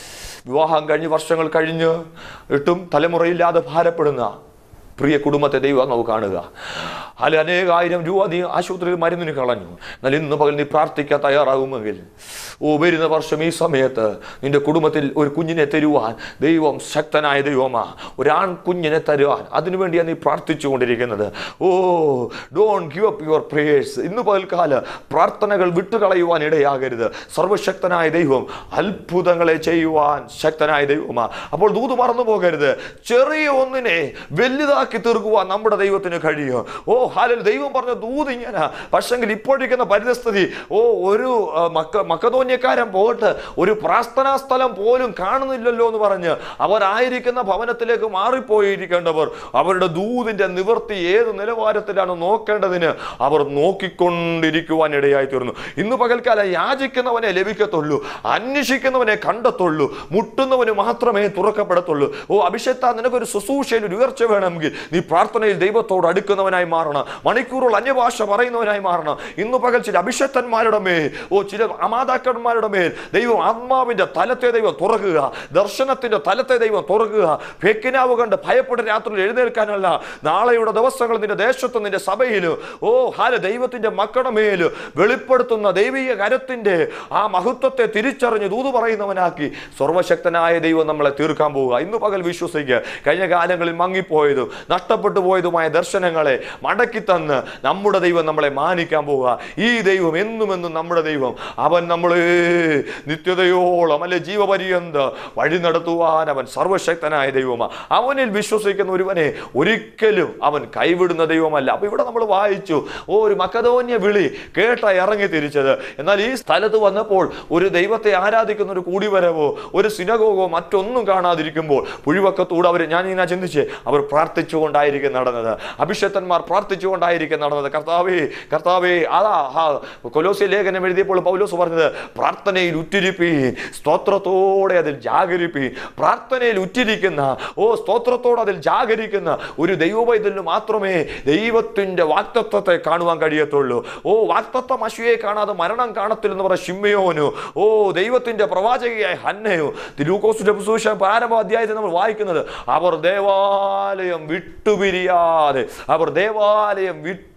വിവാഹം കഴിഞ്ഞ് വർഷങ്ങൾ കഴിഞ്ഞ് ഇട്ടും തലമുറയില്ലാതെ ഭാരപ്പെടുന്ന പ്രിയ കുടുംബത്തെ ദൈവം നമുക്ക് കാണുക അല്ല അനേകായിരം രൂപ നീ ആശുപത്രിയിൽ മരുന്നിന് കളഞ്ഞു എന്നാൽ ഇന്ന് പകൽ നീ പ്രാർത്ഥിക്കാൻ തയ്യാറാകുമെങ്കിൽ ഓ വരുന്ന വർഷം ഈ സമയത്ത് നിന്റെ കുടുംബത്തിൽ ഒരു കുഞ്ഞിനെ തരുവാൻ ദൈവം ശക്തനായ ദൈവമാ ഒരാൺ കുഞ്ഞിനെ തരുവാൻ അതിനുവേണ്ടിയാണ് നീ പ്രാർത്ഥിച്ചുകൊണ്ടിരിക്കുന്നത് oh don't give up your prayers ഇന്ന് പകൽക്കാല പ്രാർത്ഥനകൾ വിട്ടുകളയുവാൻ ഇടയാകരുത് സർവശക്തനായ ദൈവം അത്ഭുതങ്ങളെ ചെയ്യുവാൻ ശക്തനായ ദൈവമാ അപ്പോൾ ദൂത് മറന്നു പോകരുത് ചെറിയ ഒന്നിനെ വലുതാക്കി തീർക്കുവാൻ നമ്മുടെ ദൈവത്തിന് കഴിയും ഓ ഹാലൽ ദൈവം പറഞ്ഞ ദൂത് ഇങ്ങനെ പക്ഷെങ്കിൽ ഇപ്പോഴിരിക്കുന്ന പരിതസ്ഥിതി ഓ ഒരു ആ, മക്ക മക്കതോന്യക്കാരൻ പോയിട്ട് ഒരു പ്രാർത്ഥനാ സ്ഥലം പോലും കാണുന്നില്ലല്ലോ എന്ന് പറഞ്ഞ് അവരായിരിക്കുന്ന ഭവനത്തിലേക്ക് മാറിപ്പോയിരിക്കേണ്ടവർ അവരുടെ ദൂതിന്റെ നിവൃത്തി ഏത് നിലവാരത്തിലാണ് നോക്കേണ്ടതിന് അവർ നോക്കിക്കൊണ്ടിരിക്കുവാൻ ഇടയായി തീർന്നു ഇന്ന് പകൽക്കാലം യാചിക്കുന്നവനെ ലഭിക്കത്തുള്ളൂ അന്വേഷിക്കുന്നവനെ കണ്ടെത്തുള്ളൂ മുട്ടുന്നവന് മാത്രമേ തുറക്കപ്പെടത്തുള്ളൂ ഓ അഭിഷേക്ത നിനക്കൊരു ശുശ്രൂഷയിൽ ഒരു ഉയർച്ച വേണമെങ്കിൽ നീ പ്രാർത്ഥനയിൽ ദൈവത്തോട് അടുക്കുന്നവനായി മാറണം മണിക്കൂറുകൾ അന്യഭാഷ പറയുന്നവനായി മാറണം ഇന്ന് പകൽ ചില അഭിഷക്തന്മാരുടെ മേൽ ഓ ചില അമാതാക്കന്മാരുടെ മേൽ ദൈവം ആത്മാവിന്റെ തലത്തെ ദൈവം തുറക്കുക ദർശനത്തിന്റെ തലത്തെ ദൈവം തുറക്കുക ഫെക്കിനാവ് കണ്ട് ഭയപ്പെട്ട് രാത്രിയിൽ എഴുന്നേൽക്കാനല്ല നാളെയുടെ ദിവസങ്ങൾ നിന്റെ ദേശത്തും നിന്റെ സഭയിലും ഓ ഹാല ദൈവത്തിന്റെ മക്കളുടെ മേൽ വെളിപ്പെടുത്തുന്ന ദൈവിക കരത്തിന്റെ ആ മഹത്വത്തെ തിരിച്ചറിഞ്ഞ് ദൂത് പറയുന്നവനാക്കി സർവശക്തനായ ദൈവം നമ്മളെ തീർക്കാൻ പോവുക ഇന്ന് പകൽ വിശ്വസിക്കുക കഴിഞ്ഞ കാലങ്ങളിൽ മങ്ങിപ്പോയതും നഷ്ടപ്പെട്ടു പോയതുമായ ദർശനങ്ങളെ മടക്കി തന്ന് നമ്മുടെ ദൈവം നമ്മളെ മാനിക്കാൻ പോവുക ഈ ദൈവം എന്നും എന്നും നമ്മുടെ ദൈവം അവൻ നമ്മളെ നിത്യതയോളം അല്ലെ ജീവപര്യന്ത വഴി നടത്തുവാൻ അവൻ സർവശക്തനായ ദൈവമാണ് അവനിൽ വിശ്വസിക്കുന്ന ഒരുവനെ ഒരിക്കലും അവൻ കൈവിടുന്ന ദൈവമല്ല അപ്പൊ ഇവിടെ നമ്മൾ വായിച്ചു ഓ ഒരു മക്കതോന്യ വിളി കേട്ട ഇറങ്ങി തിരിച്ചത് എന്നാൽ ഈ സ്ഥലത്ത് വന്നപ്പോൾ ഒരു ദൈവത്തെ ആരാധിക്കുന്ന ഒരു കൂടിവരവോ ഒരു സിനഗോഗോ മറ്റൊന്നും കാണാതിരിക്കുമ്പോൾ പുഴിവക്കത്തൂടെ അവർ ഞാൻ ഇങ്ങനെ ചിന്തിച്ച് അവർ പ്രാർത്ഥിച്ചുകൊണ്ടായിരിക്കും നടന്നത് അഭിഷക്തന്മാർ പ്രാർത്ഥിച്ചുകൊണ്ടായിരിക്കും നടന്നത് കർത്താവേ കർത്താവേ അതാ ആ കൊലോസ്യ ലേഖനം എഴുതിയപ്പോൾ പൗലോസ് പറഞ്ഞത് പ്രാർത്ഥനയിൽ ഉറ്റിരിപ്പീൻ സ്തോത്രത്തോടെ അതിൽ ജാഗരിപ്പീൻ പ്രാർത്ഥനയിൽ ഉറ്റിരിക്കുന്ന ഓ സ്തോത്രത്തോടെ അതിൽ ജാഗരിക്കുന്ന ഒരു ദൈവവൈദ്യന് മാത്രമേ ദൈവത്തിന്റെ വാക്തത്വത്തെ കാണുവാൻ കഴിയത്തുള്ളൂ ഓ വാക്തത്വം അശുയെ കാണാതെ മരണം കാണത്തില്ലെന്ന് പറഞ്ഞ ഷിമ്മയോനു ഓ ദൈവത്തിന്റെ പ്രവാചകയായ ഹന്നയോ തിരുക്കോസിന്റെ പുസ്തകം പ്രാരംഭ അധ്യായത്തിൽ നമ്മൾ വായിക്കുന്നത് അവർ ദേവാലയം വിട്ടുപിരിയാതെ അവർ ദേവാലയം വിട്ടു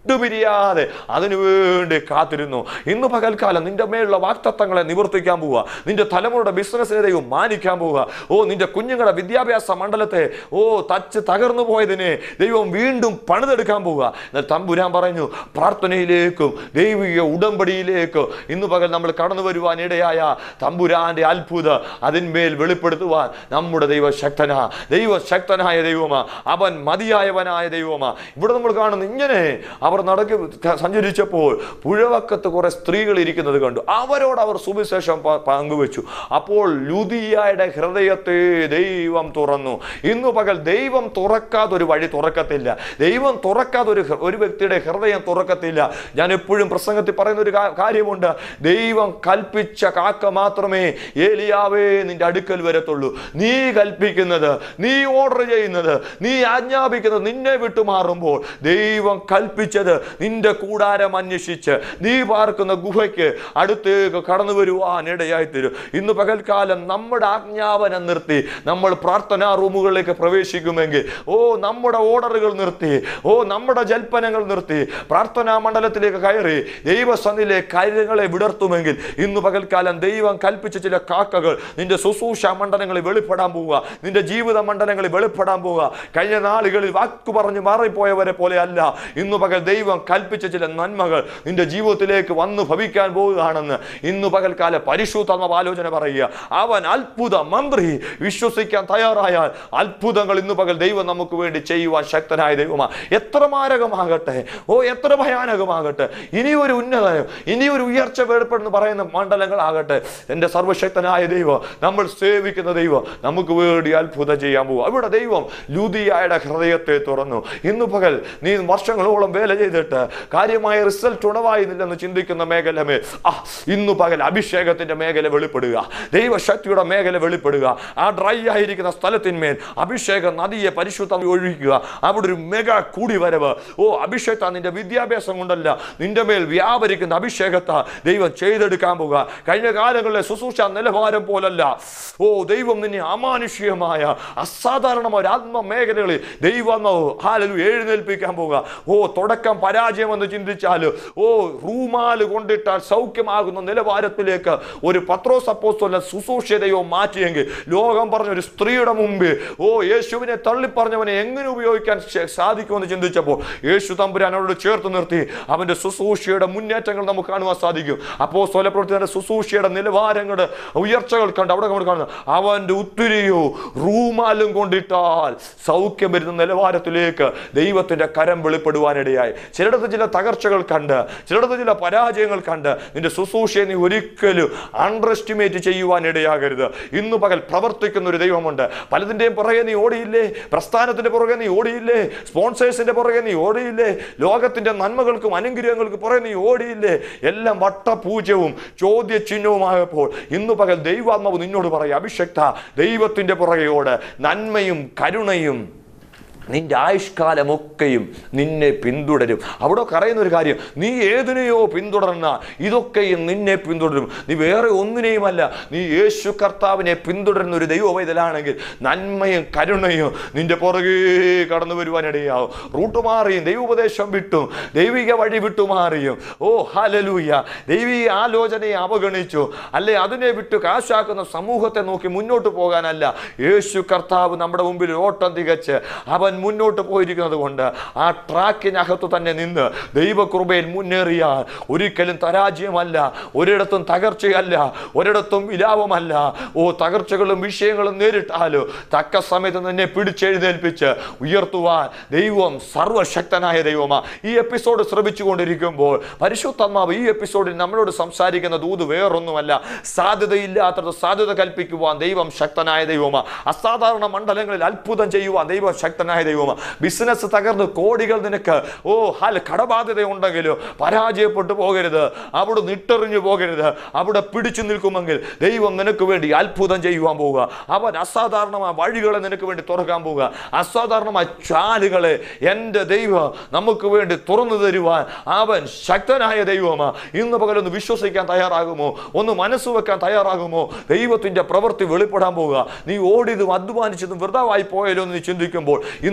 വിട്ടുപിരിയാതെ അതിനുവേണ്ടി കാത്തിരുന്നു ഇന്ന് പകൽക്കാലം നിന്റെ മേലുള്ള വാക്തത്വങ്ങളെ നിവർത്തിക്കാൻ പോവുക നിന്റെ തലമുറയുടെ ബിസിനസ്സിനെ ദൈവം മാനിക്കാൻ പോവുക ഓ നിന്റെ കുഞ്ഞുങ്ങളുടെ വിദ്യാഭ്യാസ മണ്ഡലത്തെ ഓ തച്ച് തകർന്നു പോയതിനെ ദൈവം വീണ്ടും പണിതെടുക്കാൻ പോവുക എന്നാൽ തമ്പുരാൻ പറഞ്ഞു പ്രാർത്ഥനയിലേക്കും ദൈവിക ഉടമ്പടിയിലേക്കും ഇന്ന് പകൽ നമ്മൾ കടന്നു വരുവാൻ ഇടയായ തമ്പുരാന്റെ അത്ഭുത അതിന്മേൽ വെളിപ്പെടുത്തുവാൻ നമ്മുടെ ദൈവ ശക്തനാ ദൈവ ശക്തനായ ദൈവമാ അവൻ മതിയായവനായ ദൈവമാ ഇവിടെ നമ്മൾ കാണുന്നു ഇങ്ങനെ അവർ നടക്കി സഞ്ചരിച്ചപ്പോൾ പുഴവക്കത്ത് കുറെ സ്ത്രീകൾ ഇരിക്കുന്നത് കണ്ടു അവരോട് അവർ സുവിശേഷം പ- പങ്കുവെച്ചു അപ്പോൾ ലുദിയയുടെ ഹൃദയത്തെ ദൈവം തുറന്നു ഇന്നു പകൽ ദൈവം തുറക്കാതെ ഒരു വഴി തുറക്കത്തില്ല ദൈവം തുറക്കാതെ ഒരു ഹൃ- ഒരു വ്യക്തിയുടെ ഹൃദയം തുറക്കത്തില്ല ഞാൻ എപ്പോഴും പ്രസംഗത്തിൽ പറയുന്ന ഒരു കാ- കാര്യമുണ്ട് ദൈവം കൽപ്പിച്ച കാക്ക മാത്രമേ ഏലിയാവേ നിന്റെ അടുക്കൽ വരത്തുള്ളൂ നീ കൽപ്പിക്കുന്നത് നീ ഓർഡർ ചെയ്യുന്നത് നീ ആജ്ഞാപിക്കുന്നത് നിന്നെ വിട്ടുമാറുമ്പോൾ ദൈവം കൽപ്പിച്ചത് നിന്റെ കൂടാരം അന്വേഷിച്ച് നീ പാർക്കുന്ന ഗുഹയ്ക്ക് അടുത്തേക്ക് കടന്നു വരുവാൻ ഇടയായി തരും ഇന്ന് പകൽക്കാലം നമ്മുടെ ആജ്ഞാപനം നിർത്തി നമ്മൾ പ്രാർത്ഥനാ റൂമുകളിലേക്ക് പ്രവേശിക്കുമെങ്കിൽ ഓ നമ്മുടെ ഓർഡറുകൾ നിർത്തി ഓ നമ്മുടെ ജൽപ്പനങ്ങൾ നിർത്തി പ്രാർത്ഥനാ മണ്ഡലത്തിലേക്ക് കയറി ദൈവസന്നിലെ കാര്യങ്ങളെ വിടർത്തുമെങ്കിൽ ഇന്ന് പകൽക്കാലം ദൈവം കൽപ്പിച്ച ചില കാക്കകൾ നിന്റെ ശുശ്രൂഷ മണ്ഡലങ്ങളിൽ വെളിപ്പെടാൻ പോവുക നിന്റെ ജീവിത മണ്ഡലങ്ങളിൽ വെളിപ്പെടാൻ പോവുക കഴിഞ്ഞ നാളുകളിൽ വാക്കു പറഞ്ഞ് മാറിപ്പോയവരെ പോലെ അല്ല ഇന്നു പകൽ ദൈവം കൽപ്പിച്ച ചില നന്മകൾ നിന്റെ ജീവിതത്തിലേക്ക് വന്നു ഭവിക്കാൻ പോവുകയാണെന്ന് ഇന്നു പകൽക്കാല പരിശുദ്ധമ ആലോചന പറയുക അവൻ അത്ഭുത മന്ത്രി വിശ്വസിക്കാൻ തയ്യാറായാൽ അത്ഭുതങ്ങൾ ഇന്നു പകൽ ദൈവം നമുക്ക് വേണ്ടി ചെയ്യുവാൻ ശക്തനായ ദൈവമാ എത്ര മാരകമാകട്ടെ ഓ എത്ര ഭയാനകമാകട്ടെ ഇനി ഒരു ഉന്നതനം ഇനി ഒരു ഉയർച്ച വേർപ്പെടുന്നു പറയുന്ന മണ്ഡലങ്ങളാകട്ടെ എൻ്റെ സർവശക്തനായ ദൈവം നമ്മൾ സേവിക്കുന്ന ദൈവം നമുക്ക് വേണ്ടി അത്ഭുതം ചെയ്യാൻ പോകും അവിടെ ദൈവം ലൂതിയായുടെ ഹൃദയത്തെ തുറന്നു ഇന്നു പകൽ നീ വർഷങ്ങളോളം വേല ചെയ്തിട്ട് കാര്യമായ റിസൾട്ട് ഉണവായിരുന്നില്ലെന്ന് ചിന്തിക്കുന്ന മേഖലമേ ആ ഇന്നു പകൽ അഭിഷേകത്തിന്റെ മേഖല വെളിപ്പെടുക ദൈവശക്തിയുടെ മേഖല വെളിപ്പെടുക ആ ഡ്രൈ ആയിരിക്കുന്ന സ്ഥലത്തിന്മേൽ അഭിഷേക നദിയെ പരിശുദ്ധം ഒഴിക്കുക അവിടെ ഒരു മെഗാ കൂടി വരവ് ഓ അഭിഷേകത്ത നിന്റെ വിദ്യാഭ്യാസം കൊണ്ടല്ല നിന്റെ മേൽ വ്യാപരിക്കുന്ന അഭിഷേകത്തെ ദൈവം ചെയ്തെടുക്കാൻ പോകുക കഴിഞ്ഞ കാലങ്ങളിലെ ശുശ്രൂഷ നിലവാരം പോലല്ല ഓ ദൈവം നിന്നെ അമാനുഷികമായ അസാധാരണമായ ഒരു ആത്മ മേഖലകളിൽ ദൈവം ഹാലലു എഴുന്നേൽപ്പിക്കാൻ പോകുക ഓ തുടക്കം പരാജയമെന്ന് ചിന്തിച്ചാൽ ഓ റൂമാല് കൊണ്ടിട്ടാൽ സൗഖ്യമാകുന്ന നിലവാരത്തിലേക്ക് ഒരു പത്രോസ് അപ്പോസ്തലൻ ശുശ്രൂഷതയോ മാറ്റിയെങ്കിൽ ലോകം പറഞ്ഞ ഒരു സ്ത്രീയുടെ മുമ്പിൽ ഓ യേശുവിനെ തള്ളിപ്പറഞ്ഞവനെ എങ്ങനെ ഉപയോഗിക്കാൻ ശ- സാധിക്കുമെന്ന് ചിന്തിച്ചപ്പോൾ യേശു തമ്പുരാനോട് ചേർത്ത് നിർത്തി അവന്റെ ശുശ്രൂഷയുടെ മുന്നേറ്റങ്ങൾ നമുക്ക് കാണുവാൻ സാധിക്കും അപ്പോ സ്വലപ്രവർത്തകന്റെ ശുശ്രൂഷയുടെ നിലവാരങ്ങളുടെ ഉയർച്ചകൾ കണ്ട് അവിടെ നമ്മൾ കാണുന്നത് അവന്റെ ഉത്തിരിയോ റൂമാലും കൊണ്ടിട്ടാൽ സൗഖ്യം വരുന്ന നിലവാരത്തിലേക്ക് ദൈവത്തിന്റെ കരം വെളിപ്പെടുവാനിടയായി ചിലയിടത്ത് ചില തകർച്ചകൾ കണ്ട് ചിലയിടത്ത് ചില പരാജയങ്ങൾ കണ്ട് നിന്റെ ശുശ്രൂഷയെ നീ ഒരിക്കലും അണ്ടർ എസ്റ്റിമേറ്റ് ചെയ്യുവാൻ ഇടയാകരുത് ഇന്ന് പകൽ പ്രവർത്തിക്കുന്ന ഒരു ദൈവമുണ്ട് പലതിൻ്റെയും പുറകെ നീ ഓടിയില്ലേ പ്രസ്ഥാനത്തിന്റെ പുറകെ നീ ഓടിയില്ലേ സ്പോൺസേഴ്സിന്റെ പുറകെ നീ ഓടിയില്ലേ ലോകത്തിന്റെ നന്മകൾക്കും അനുഗ്രഹങ്ങൾക്കും പുറകെ നീ ഓടിയില്ലേ എല്ലാം വട്ടപൂജ്യവും ചോദ്യചിഹ്നവുമായപ്പോൾ ഇന്ന് പകൽ ദൈവാത്മാവ് നിന്നോട് പറയും അഭിഷക്ത ദൈവത്തിന്റെ പുറകെയോട് നന്മയും കരുണയും നിന്റെ ആയുഷ്കാലമൊക്കെയും നിന്നെ പിന്തുടരും അവിടെ പറയുന്ന ഒരു കാര്യം നീ ഏതിനെയോ പിന്തുടർന്ന ഇതൊക്കെയും നിന്നെ പിന്തുടരും നീ വേറെ ഒന്നിനെയുമല്ല നീ യേശു കർത്താവിനെ പിന്തുടരുന്ന ഒരു ദൈവവൈതലാണെങ്കിൽ നന്മയും കരുണയും നിന്റെ പുറകെ കടന്നു വരുവാനിടയാവും റൂട്ട് മാറിയും ദൈവോപദേശം വിട്ടും ദൈവിക വഴി വിട്ടുമാറിയും ഓ ഹലലൂയ ദൈവിക ആലോചനയെ അവഗണിച്ചു അല്ലെ അതിനെ വിട്ട് കാശാക്കുന്ന സമൂഹത്തെ നോക്കി മുന്നോട്ട് പോകാനല്ല യേശു കർത്താവ് നമ്മുടെ മുമ്പിൽ ഒരു ഓട്ടം തികച്ച് അവൻ മുന്നോട്ട് പോയിരിക്കുന്നത് കൊണ്ട് ആ ട്രാക്കിനകത്ത് തന്നെ നിന്ന് ദൈവകൃപയിൽ മുന്നേറിയാൽ ഒരിക്കലും പരാജയമല്ല ഒരിടത്തും തകർച്ചയല്ല ഒരിടത്തും വിലാപമല്ല ഓ തകർച്ചകളും വിഷയങ്ങളും നേരിട്ടാലോ തക്ക സമയത്ത് നിന്നെ പിടിച്ചെഴുന്നേൽപ്പിച്ച് ഉയർത്തുവാൻ ദൈവം സർവശക്തനായ ദൈവമാ ഈ എപ്പിസോഡ് ശ്രമിച്ചുകൊണ്ടിരിക്കുമ്പോൾ പരിശുദ്ധാത്മാവ് ഈ എപ്പിസോഡിൽ നമ്മളോട് സംസാരിക്കുന്ന ദൂത് വേറൊന്നുമല്ല സാധ്യതയില്ലാത്തത് സാധ്യത കൽപ്പിക്കുവാൻ ദൈവം ശക്തനായ ദൈവമാ അസാധാരണ മണ്ഡലങ്ങളിൽ അത്ഭുതം ചെയ്യുവാൻ ദൈവം ശക്തനായ ദൈവമാ ബിസിനസ് തകർന്ന് കോടികൾ നിനക്ക് ഓ ഹൽ കടബാധ്യത ഉണ്ടെങ്കിലോ പരാജയപ്പെട്ടു പോകരുത് അവിടെ നിട്ടെറിഞ്ഞു പോകരുത് അവിടെ പിടിച്ചു നിൽക്കുമെങ്കിൽ ദൈവം നിനക്ക് വേണ്ടി അത്ഭുതം ചെയ്യുവാൻ പോവുക അവൻ അസാധാരണമായ വഴികളെ നിനക്ക് വേണ്ടി തുറക്കാൻ പോവുക അസാധാരണമായ ചാലുകളെ എൻ്റെ ദൈവം നമുക്ക് വേണ്ടി തുറന്നു തരുവാൻ അവൻ ശക്തനായ ദൈവമാ ഇന്ന് പകലൊന്ന് വിശ്വസിക്കാൻ തയ്യാറാകുമോ ഒന്ന് മനസ്സ് വെക്കാൻ തയ്യാറാകുമോ ദൈവത്തിന്റെ പ്രവൃത്തി വെളിപ്പെടാൻ പോവുക നീ ഓടിയതും അധ്വാനിച്ചതും വൃതാവായി പോയല്ലോ എന്ന് നീ ചിന്തിക്കുമ്പോൾ ഇന്ന്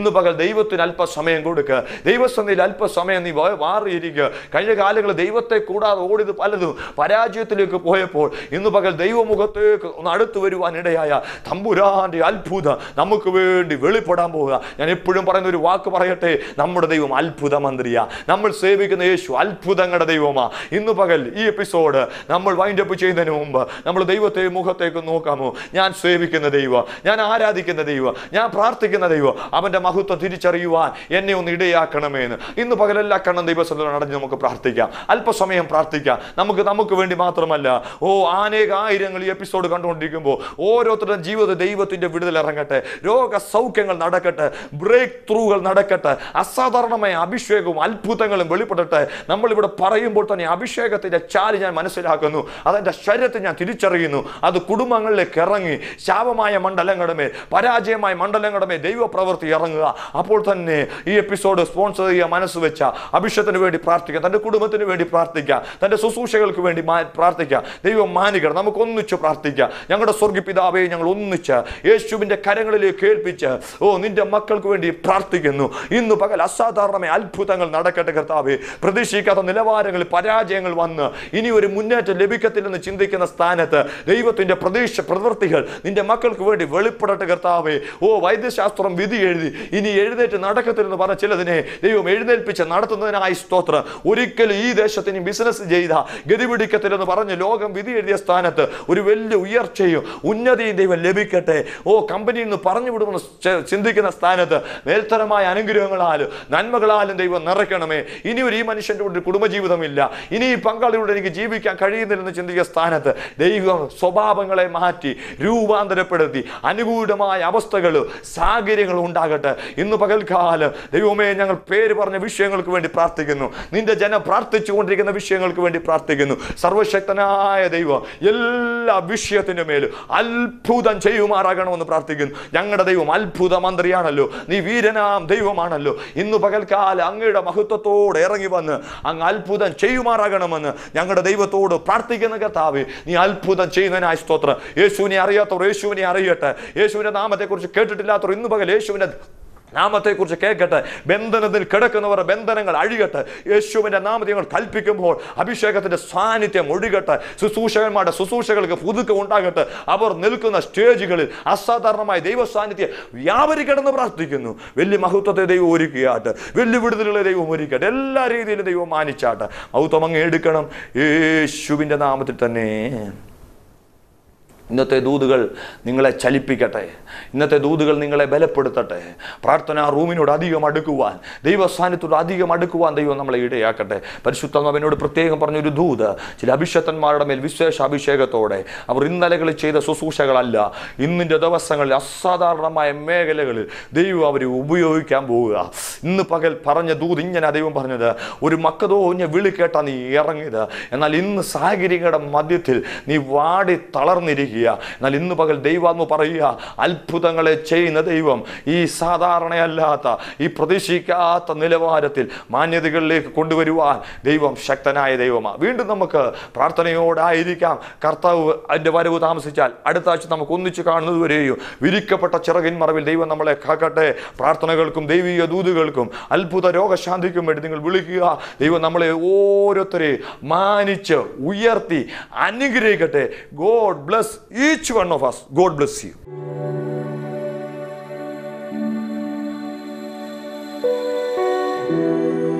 ഇന്ന് പകൽ ദൈവത്തിന് അല്പസമയം കൊടുക്കുക ദൈവസന്നിധിയിൽ അല്പസമയം നീ വ- മാറിയിരിക്കുക കഴിഞ്ഞ കാലങ്ങളിൽ ദൈവത്തെ കൂടാതെ ഓടിയത് പലതും പരാജയത്തിലേക്ക് പോയപ്പോൾ ഇന്ന് പകൽ ദൈവമുഖത്തേക്ക് ഒന്ന് അടുത്തു വരുവാൻ ഇടയായ തമ്പുരാന്റെ അത്ഭുതം നമുക്ക് വേണ്ടി വെളിപ്പെടാൻ പോവുക ഞാൻ എപ്പോഴും പറയുന്ന ഒരു വാക്ക് പറയട്ടെ നമ്മുടെ ദൈവം അത്ഭുത മന്ത്രിയാ നമ്മൾ സേവിക്കുന്ന യേശു അത്ഭുതങ്ങളുടെ ദൈവമാ ഇന്ന് പകൽ ഈ എപ്പിസോഡ് നമ്മൾ വൈൻഡ് അപ്പ് ചെയ്യുന്നതിന് മുമ്പ് നമ്മൾ ദൈവത്തെ മുഖത്തേക്ക് നോക്കാമോ ഞാൻ സേവിക്കുന്ന ദൈവം ഞാൻ ആരാധിക്കുന്ന ദൈവം ഞാൻ പ്രാർത്ഥിക്കുന്ന ദൈവം അവന്റെ മഹത്വം തിരിച്ചറിയുവാൻ എന്നെ ഒന്ന് ഇടയാക്കണമേന്ന് ഇന്ന് പകലെല്ലാ കണ്ണം ദൈവസ്ഥലം അടഞ്ഞ് നമുക്ക് പ്രാർത്ഥിക്കാം അല്പസമയം പ്രാർത്ഥിക്കാം നമുക്ക് നമുക്ക് വേണ്ടി മാത്രമല്ല ഓ അനേക ആയിരങ്ങൾ ഈ എപ്പിസോഡ് കണ്ടുകൊണ്ടിരിക്കുമ്പോൾ ഓരോരുത്തരുടെ ജീവിത ദൈവത്തിന്റെ വിടുതൽ ഇറങ്ങട്ടെ രോഗ സൗഖ്യങ്ങൾ നടക്കട്ടെ ബ്രേക്ക് ത്രൂകൾ നടക്കട്ടെ അസാധാരണമായ അഭിഷേകവും അത്ഭുതങ്ങളും വെളിപ്പെടട്ടെ നമ്മൾ ഇവിടെ പറയുമ്പോൾ തന്നെ അഭിഷേകത്തിന്റെ ചാല് ഞാൻ മനസ്സിലാക്കുന്നു അതെന്റെ ശരീരത്തെ ഞാൻ തിരിച്ചറിയുന്നു അത് കുടുംബങ്ങളിലേക്ക് ഇറങ്ങി ശാപമായ മണ്ഡലങ്ങളുടെ മേൽ പരാജയമായ മണ്ഡലങ്ങളുടെ മേൽ ദൈവപ്രവൃത്തി ഇറങ്ങുക അപ്പോൾ തന്നെ ഈ എപ്പിസോഡ് സ്പോൺസർ ചെയ്യുക മനസ്സ് വെച്ച അഭിഷേകത്തിന് വേണ്ടി പ്രാർത്ഥിക്കാം തന്റെ കുടുംബത്തിന് വേണ്ടി പ്രാർത്ഥിക്കാം തന്റെ ശുശ്രൂഷകൾക്ക് വേണ്ടി മാ- പ്രാർത്ഥിക്കാം ദൈവം മാനിക്കണം നമുക്ക് ഒന്നിച്ച് പ്രാർത്ഥിക്കാം ഞങ്ങളുടെ സ്വർഗീയ പിതാവെ ഞങ്ങൾ ഒന്നിച്ച് യേശുവിന്റെ കരങ്ങളിലേക്ക് ഏൽപ്പിച്ച് ഓ നിന്റെ മക്കൾക്ക് വേണ്ടി പ്രാർത്ഥിക്കുന്നു ഇന്ന് പകൽ അസാധാരണമായ അത്ഭുതങ്ങൾ നടക്കട്ടെ കർത്താവെ പ്രതീക്ഷിക്കാത്ത നിലവാരങ്ങളിൽ പരാജയങ്ങൾ വന്ന് ഇനി ഒരു മുന്നേറ്റം ലഭിക്കത്തില്ലെന്ന് ചിന്തിക്കുന്ന സ്ഥാനത്ത് ദൈവത്തിന്റെ പ്രതീക്ഷ പ്രവൃത്തികൾ നിന്റെ മക്കൾക്ക് വേണ്ടി വെളിപ്പെടട്ടെ കർത്താവെ ഓ വൈദ്യശാസ്ത്രം വിധി എഴുതി ഇനി എഴുന്നേറ്റ് നടക്കത്തില്ലെന്ന് പറഞ്ഞ ചിലതിനെ ദൈവം എഴുന്നേൽപ്പിച്ച് നടത്തുന്നതിനായി സ്തോത്രം ഒരിക്കലും ഈ ദേശത്തിന് ബിസിനസ് ചെയ്ത ഗതി പിടിക്കത്തില്ലെന്ന് പറഞ്ഞ് ലോകം വിധി എഴുതിയ സ്ഥാനത്ത് ഒരു വലിയ ഉയർച്ചയും ഉന്നതിയും ദൈവം ലഭിക്കട്ടെ ഓ കമ്പനിയിൽ നിന്ന് പറഞ്ഞു വിടുമെന്ന് ചെ- ചിന്തിക്കുന്ന സ്ഥാനത്ത് മേൽത്തരമായ അനുഗ്രഹങ്ങളാലും നന്മകളാലും ദൈവം നിറയ്ക്കണമേ ഇനി ഒരു ഈ മനുഷ്യന്റെ കൂടെ ഒരു കുടുംബജീവിതമില്ല ഇനി ഈ പങ്കാളിയോട് എനിക്ക് ജീവിക്കാൻ കഴിയുന്നില്ലെന്ന് ചിന്തിക്കുന്ന സ്ഥാനത്ത് ദൈവം സ്വഭാവങ്ങളെ മാറ്റി രൂപാന്തരപ്പെടുത്തി അനുകൂലമായ അവസ്ഥകളും സാഹചര്യങ്ങളും ഉണ്ടാകട്ടെ ഇന്ന് പകൽക്കാലം ദൈവമേ ഞങ്ങൾ പേര് പറഞ്ഞ വിഷയങ്ങൾക്ക് വേണ്ടി പ്രാർത്ഥിക്കുന്നു നിന്റെ ജനം പ്രാർത്ഥിച്ചുകൊണ്ടിരിക്കുന്ന വിഷയങ്ങൾക്ക് വേണ്ടി പ്രാർത്ഥിക്കുന്നു സർവശക്തനായ ദൈവം എല്ലാ വിഷയത്തിന്റെ മേലും അത്ഭുതം ചെയ്യുമാറാകണമെന്ന് പ്രാർത്ഥിക്കുന്നു ഞങ്ങളുടെ ദൈവം അത്ഭുത മന്ത്രിയാണല്ലോ നീ വീരനാം ദൈവമാണല്ലോ ഇന്ന് പകൽക്കാലം അങ്ങയുടെ മഹത്വത്തോടെ ഇറങ്ങി വന്ന് അങ്ങ് അത്ഭുതം ചെയ്യുമാറാകണമെന്ന് ഞങ്ങളുടെ ദൈവത്തോട് പ്രാർത്ഥിക്കുന്ന കർത്താവ് നീ അത്ഭുതം ചെയ്യുന്നതിനായി സ്തോത്രം യേശുവിനെ അറിയാത്തവർ യേശുവിനെ അറിയട്ടെ യേശുവിന്റെ നാമത്തെക്കുറിച്ച് കേട്ടിട്ടില്ലാത്തവർ ഇന്ന് പകൽ യേശുവിന്റെ നാമത്തെക്കുറിച്ച് കേൾക്കട്ടെ ബന്ധനത്തിൽ കിടക്കുന്നവർ ബന്ധനങ്ങൾ അഴിയട്ടെ യേശുവിന്റെ നാമത്തെ ഞങ്ങൾ കൽപ്പിക്കുമ്പോൾ അഭിഷേകത്തിന്റെ സാന്നിധ്യം ഒഴുകട്ടെ ശുശ്രൂഷകന്മാരുടെ ശുശ്രൂഷകൾക്ക് പുതുക്കം ഉണ്ടാകട്ടെ അവർ നിൽക്കുന്ന സ്റ്റേജുകളിൽ അസാധാരണമായ ദൈവ സാന്നിധ്യം വ്യാപരിക്കണമെന്ന് പ്രാർത്ഥിക്കുന്നു വലിയ മഹത്വത്തെ ദൈവം ഒരുക്കിയാട്ട് വലിയ വിടുതലുകളെ ദൈവം ഒരുക്കട്ടെ എല്ലാ രീതിയിലും ദൈവം മാനിച്ചാട്ടെ മഹത്വം അങ്ങ് എടുക്കണം യേശുവിന്റെ നാമത്തിൽ തന്നെ ഇന്നത്തെ ദൂതുകൾ നിങ്ങളെ ചലിപ്പിക്കട്ടെ ഇന്നത്തെ ദൂതുകൾ നിങ്ങളെ ബലപ്പെടുത്തട്ടെ പ്രാർത്ഥന റൂമിനോട് അധികം അടുക്കുവാൻ ദൈവസ്ഥാനത്തോട് അധികം അടുക്കുവാൻ ദൈവം നമ്മളെ ഇടയാക്കട്ടെ പരിശുദ്ധമാവിനോട് പ്രത്യേകം പറഞ്ഞൊരു ദൂത് ചില അഭിഷക്തന്മാരുടെ മേൽ വിശേഷ അഭിഷേകത്തോടെ അവർ ഇന്നലകളിൽ ചെയ്ത ശുശ്രൂഷകളല്ല ഇന്നിൻ്റെ ദിവസങ്ങളിൽ അസാധാരണമായ മേഖലകളിൽ ദൈവം അവരെ ഉപയോഗിക്കാൻ പോവുക ഇന്ന് പകൽ പറഞ്ഞ ദൂത് ഇങ്ങനെ ദൈവം പറഞ്ഞത് ഒരു മക്കതോഞ്ഞ വിളി കേട്ടാ നീ ഇറങ്ങിയത് എന്നാൽ ഇന്ന് സാഹചര്യങ്ങളുടെ മധ്യത്തിൽ നീ വാടി തളർന്നിരിക്കുക എന്നാൽ ഇന്ന് പകൽ ദൈവാത്മ പറയുക അത്ഭുതങ്ങളെ ചെയ്യുന്ന ദൈവം ഈ സാധാരണയല്ലാത്ത ഈ പ്രതീക്ഷിക്കാത്ത നിലവാരത്തിൽ മാന്യതകളിലേക്ക് കൊണ്ടുവരുവാൻ ദൈവം ശക്തനായ ദൈവമാണ് വീണ്ടും നമുക്ക് പ്രാർത്ഥനയോടായിരിക്കാം കർത്താവ് അതിൻ്റെ വരവ് താമസിച്ചാൽ അടുത്ത ആഴ്ച നമുക്ക് ഒന്നിച്ച് കാണുന്നത് വരെയും വിരിക്കപ്പെട്ട ചിറകിൻ മറവിൽ ദൈവം നമ്മളെ കാക്കട്ടെ പ്രാർത്ഥനകൾക്കും ദൈവിക ദൂതുകൾക്കും അത്ഭുത രോഗശാന്തിക്കും വേണ്ടി നിങ്ങൾ വിളിക്കുക ദൈവം നമ്മളെ ഓരോരുത്തരെ മാനിച്ച് ഉയർത്തി അനുഗ്രഹിക്കട്ടെ God bless each one of us God bless you thank you